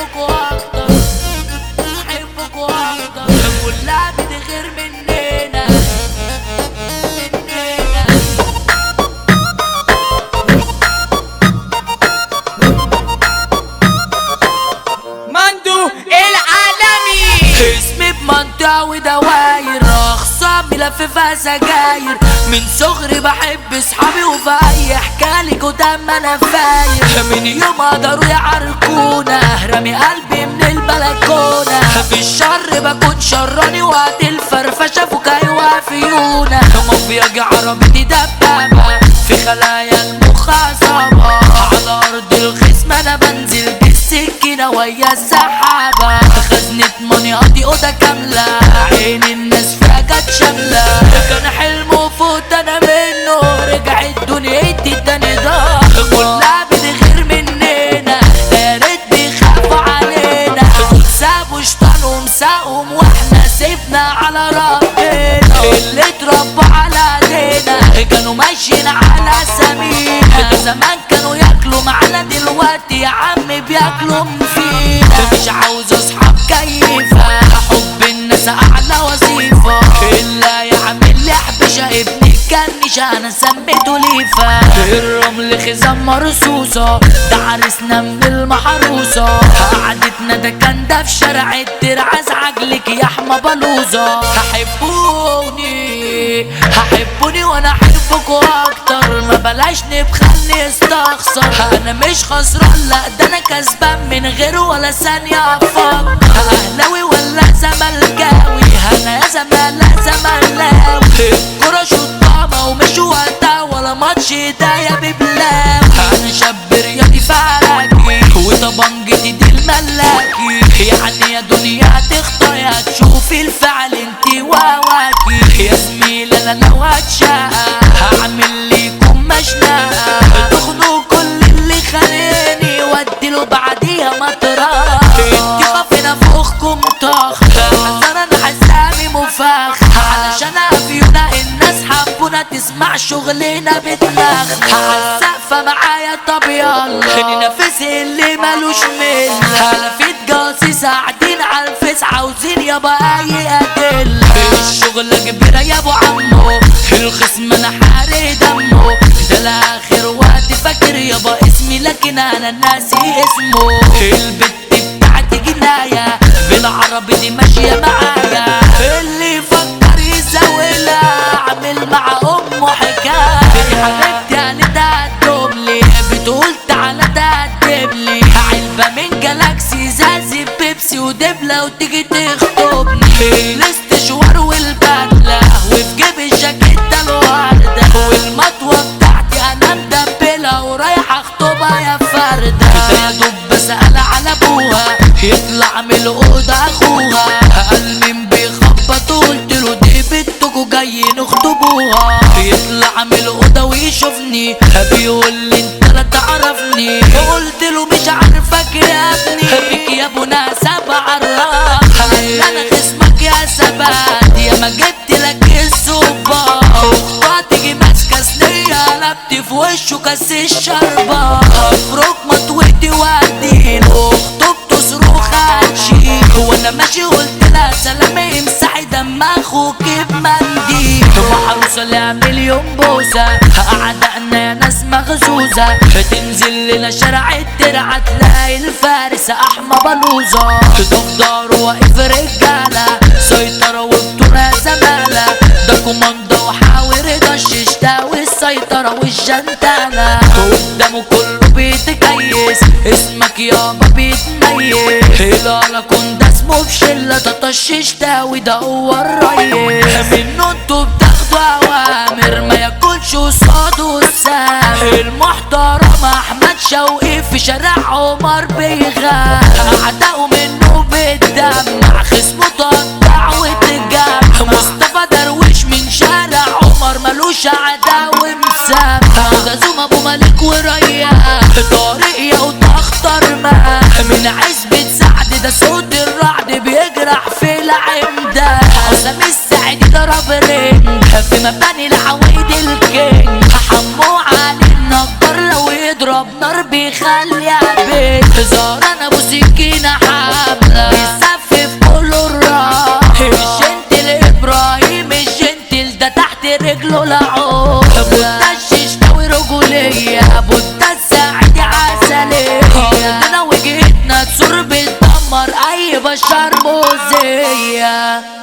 احبكوا اكتر احبكوا اكتر كلها بتغير مننا مننا مندو العالمي اسمي بمنطقة ودواير اخصام ملففها سجاير من صغري بحب اصحابي وفي اي حكالي قدام انا فاير من يوم قدروا يعركونا رمي قلبي من البلكونة في الشر بكون شراني وقت الفرفشة فوق ايوه فيونا مافيا عربي دبابة في خلايا المخاصمة على ارض الخصم انا بنزل بالسكينة ويا السحابة خزنة ماني قضي اوضة كاملة عين الناس فيها جت شاملة كان حلمه فوت انا منه رجعت دنيتي تاني ضاع كلها بتغير مننا يا ريت بيخافوا علينا دول سابوا شطانهم ساقهم واحنا سيبنا على ربنا اللي اتربوا على ايدينا كانوا ماشيين على سمينا زمان كانوا ياكلوا معانا دلوقتي يا عم بياكلوا فينا مش عاوز اصحاب كيفة حب الناس اعلى وظيفة الا يعمل لي حبشة ابني كنشة انا سميته ليفة الرمل خزان مرصوصة ده عرسنا من المحروسة قعدتنا ده كان ده في شارع الترعاز عجلك يا حما بلوزة هحبوني هحبوني وانا احبكوا اكتر ما بلاش نبخلني استخسر انا مش خسران لا ده انا كسبان من غير ولا ثانية افكر اهلاوي ولا زملكاوي انا يا زمالة زملاوي الكرة شطامة ومش وقتها ولا ماتش ايديا ببلاوي انا شاب رياضي فعلاكي وطبنجتي دي الملاكي يعني يا دنيا تختار يا تشوفي الفعل انت وواكي يا زميل انا لو هتشقى هعمل ليكم مشنقة تاخدوا كل اللي خانقني واديله بعديها مطرح انت خافنا فوقكم طخ حسن انا حسامي مفاخ علشان افيونا الناس حبونا تسمع شغلنا بدماغ عالسقفة معايا طب يلا ننافس اللي ملوش مل هلفيت جاسيس قاعدين على الفيس عاوزين يابا اي ادل الشغلة كبيرة يا ابو عمو الخصم انا حارق دمه ده لاخر وقت فاكر يابا اسمي لكن انا ناسي اسمه البت بتاعتي جناية بالعربي دي ماشية معايا اللي يفكر يزاولها اعمل مع امه حكاية حبيبتي انا تقدم لي بتقول تعالى تقدم لي علبة من جالاكسي زازي بيبسي ودبلة وتيجي تخطبني الاستشوار والبدلة وفي جيب الجاكيتة الوردة والمطوة بتاعتي انا مدبلة ورايحة اخطبها يا فردة يا دوب بسأل على ابوها يطلع من الأوضة اخوها قال مين بيخبط قلت له دي بنتكوا جايين نخطبوها يطلع من الأوضة ويشوفني بيقول لي انت لا تعرفني قلت له مش عارفك يا ابني بك يا ابو ناسب عراف قال انا خصمك يا سبات يا ما جبت لك السوبا اختها تيجي ماسكه سنيه قلبت في وشه كاس الشربة افرك مطوتي وادين اخته بتصرخ هتشيل وانا ماشي قلت لها سلام امسحي دم اخوك بمنديل محروسه لها مليون بوسه اعدائنا يا ناس مغزوزه تنزل لنا شارع الترعه تلاقي الفارس احمى بلوزه تفضل واقف رجاله سيطره وبطولة زماله ده كوماندا وحاور ده الشتا والسيطره والجنتاله قدامه كله بيتكيس اسمك يابا بيتميز هلال كون ده اسمه بشله تطشش تاوي ده هو الريس منه انتوا بتاخدوا اوامر ما ياكلش قصاده السام المحترم احمد شوقي في شارع عمر بيغاب اعدائه منه بالدم خصمه تقطع وتجاب مصطفى درويش من شارع عمر ملوش عداوة مسام غزوم ابو مالك وريا طارق يا وتخطر ما من عزبة سعد ده صوت الرعد بيجرح في العمدة حسام السعدي ضرب رنج في مباني العوايد الكينج حمو علي النجار لو يضرب بيضرب نار بيخلي عبيد هزار انا ابو سكينة حاملة بيسفف كله الراح الجنتل ابراهيم الجنتل ده تحت رجله لعوب بوتا الششتاوي رجولية بوتا السعيد عسلية عندنا وجهتنا تسور بتدمر اي بشر مؤذية